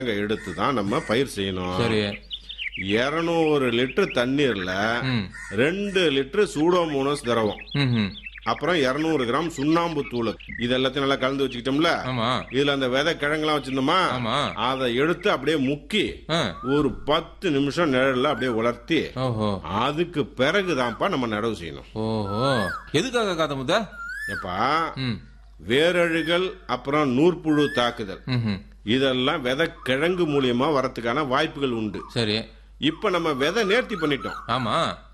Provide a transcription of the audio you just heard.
அங்க எடுத்து தான் நம்ம பயிர் செய்யணும் சரி இருநூறு லிட்டர் தண்ணீர்ல ம் ரெண்டு லிட்டர் சூடோமோனஸ் திரவம் ம் அப்புறம் 200 கிராம் சுண்ணாம்பு தூள் இது எல்லாத்தையும் நல்லா கலந்து வச்சுக்கிட்டோம்ல ஆமா இதுல அந்த விதை கிழங்கெல்லாம் வச்சிருந்தோமா ஆமா அதை எடுத்து அப்படியே முக்கி ஆ ஒரு பத்து நிமிஷம் நிழல்ல அப்படியே உலர்த்தி ஓஹோ அதுக்கு பிறகுதான்ப்பா நம்ம நடவு செய்யணும் ஓஹோ எதுக்காக காத்த முத்த எப்பா ம் வேரழுகல் அப்புறம் நூற்புழு தாக்குதல் ம் இதெல்லாம் விதை கிழங்கு மூலியமா வரத்துக்கான வாய்ப்புகள் உண்டு சரி இப்ப நம்ம விதை நேர்த்தி பண்ணிட்டோம் ஆமா